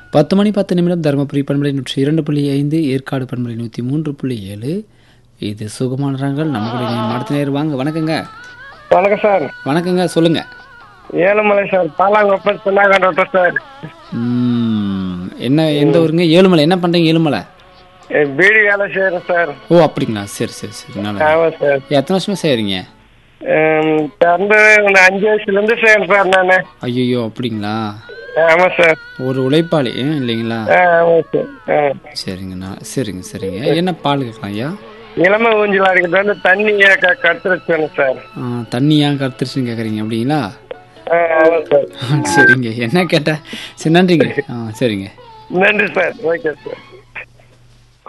பத்து மணி பத்து நிமிடம் தருமபுரி பண்பலை நூற்றி இரண்டு புள்ளி ஐந்து ஏற்காடு பண்பலை நூற்றி மூன்று புள்ளி ஏழு இது சுகமான ரங்கள் நம்மளுடைய அடுத்த நேரம் வாங்க வணக்கங்க வணக்கம் சார் வணக்கங்க சொல்லுங்க ஏழுமலை சார் பாலாங்கொப்பம் சொன்னாங்க சார் ம், என்ன எந்த ஊருங்க ஏழுமலை என்ன பண்றீங்க ஏழுமலை எ, பீடி வேலை செய்யறேன் சார் ஓ அப்படிங்களா சரி சரி சரி நல்லா ஆமாம் சார் எத்தனை வருஷமா செய்றீங்க ம், பிறந்து ஒரு அஞ்சு வயசுலேருந்து செய்யறேன் சார் நான் ஐயோ அப்படிங்களா ஆமாம் சார் ஒரு உழைப்பாளி ஏன் இல்லைங்களா ஆ ஆமாம் சார் ஆ சரிங்கண்ணா சரிங்க சரிங்க என்ன பால் கேட்கலாம் ஐயா இளம ஊஞ்சல் அடிக்கிறது வந்து தண்ணியை க கத்துருச்சேன் சார் ஆ, தண்ணி ஏன் கருத்துருச்சுன்னு கேட்குறீங்க அப்படிங்களா ஆ ஆமாம் சார் சரிங்க என்ன கேட்டேன் சரி நன்றிங்க ஆ சரிங்க நன்றி சார் ஓகே சார்